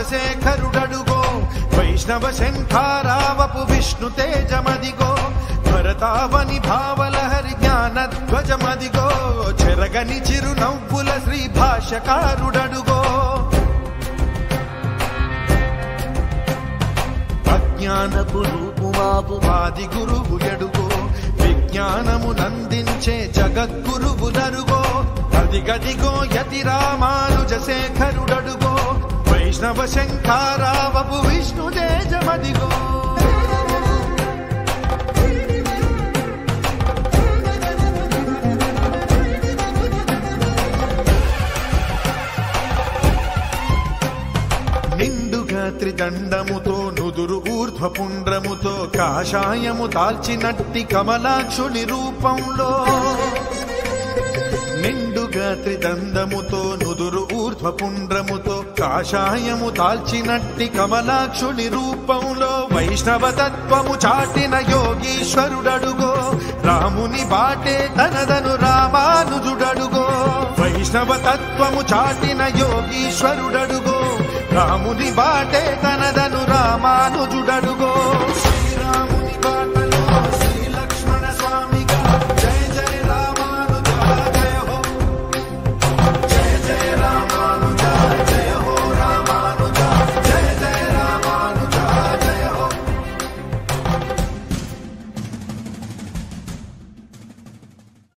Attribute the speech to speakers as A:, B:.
A: రామానుజశేఖరుడడుగో వైష్ణవ శంఖారావపు విష్ణు తేజమదిగో భరతావని భావలహరి జ్ఞాన ధ్వజమదిగో చెరగని చిరునవ్వుల శ్రీ భాష్యకారుడడుగో అజ్ఞానపు రూపుమాపు ఆది గురువు ఎడుగో విజ్ఞానము నందించే జగద్గురువు నరుగో అదిగదిగో యతి రామానుజ శేఖరుడడుగో వైష్ణవ శంఖారావపు విష్ణు తేజమదిగో నిండుగా త్రిదండముతో నుదురు ఊర్ధ్వపుండ్రముతో కాషాయము దాల్చినట్టి కమలాక్షుని రూపంలో నిండుగా త్రిదండముతో నుదురు ఊర్ధ్వపుండ్రముతో కాషాయము దాల్చినట్టి కమలాక్షుని రూపంలో వైష్ణవ తత్వము చాటిన యోగీశ్వరుడడుగో రాముని బాటే తనదను రామానుజుడడుగో వైష్ణవ తత్వము చాటిన యోగీశ్వరుడడుగో రాముని బాటే తనదను రామానుజుడడుగో